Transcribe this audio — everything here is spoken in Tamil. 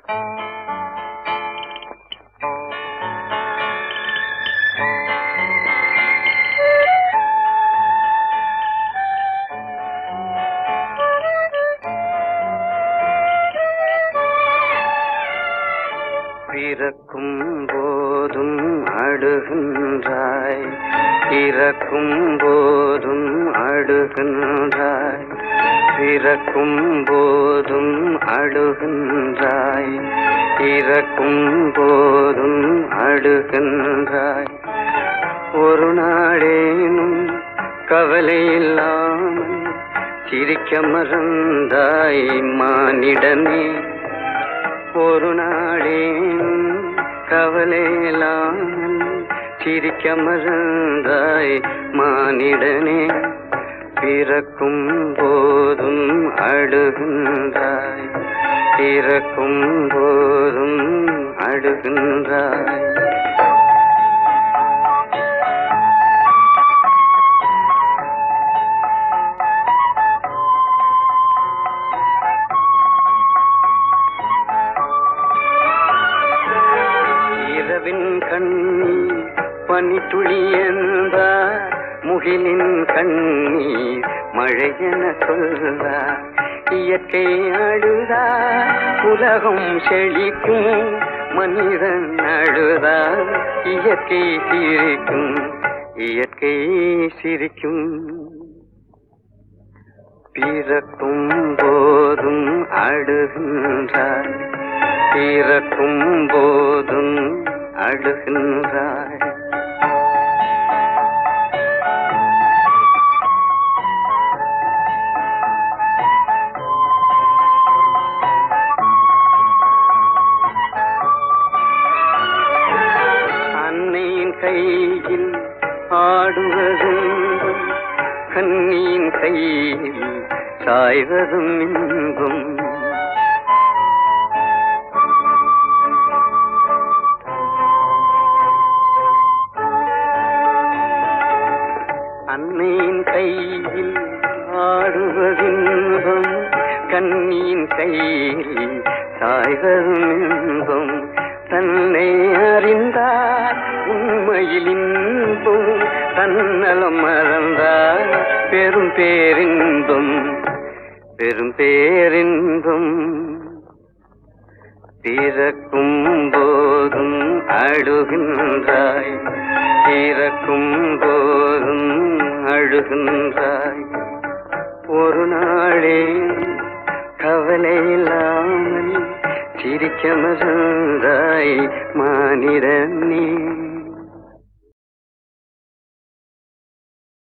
பிறக்கும் போதும் அழுகின்றாய் இறக்கும் போதும் அழுகின்றாய் பிறக்கும் போதும் அழுகின்றாய் இறக்கும் போதும் அழுகின்றாய் ஒரு நாளேனும் கவலை இல்லாமல் சிரிக்க மறந்தாய் மானிடமே ஒரு நாளேனும் கவலையிலாமல் சிரிக்க மறந்தாய் மானிடனே பிறக்கும் போதும் அழுகின்றாய் பிறக்கும் போதும் அழுகின்றாய் இரவின் கண்ணீர் பனித்துளி என்பார் முகிலின் கண்ணீர் மழையென சொல்வார் இயற்கை அழுதார் உலகம் செழிக்கும் மனிதன் அழுதார் இயற்கை சிரிக்கும் இயற்கை சிரிக்கும் பிறக்கும் போதும் அழுகின்றாய் பிறக்கும் போதும் அழுகின்றாய் அன்னையின் கையில் ஆடுவதும் கண்ணியின் கையில் சாய்வதும் இன்பம் அன்னையின் கையில் ஆடுவதின்பம் கண்ணியின் கையில் சாய்வதும் இன்பம் தன்னை அறிந்தார் உண்மையில் இன்பம் தன்னலம் மறந்தார் பெரும் பேரின்பம் பெரும் பேரின்பம் பிறக்கும் போதும் அழுகின்றாய் பிறக்கும் போதும் அழுகின்றாய் ஒரு நாளே கவலை இல்லாமல் சிரிக்க மறந்தாய் மானிடனே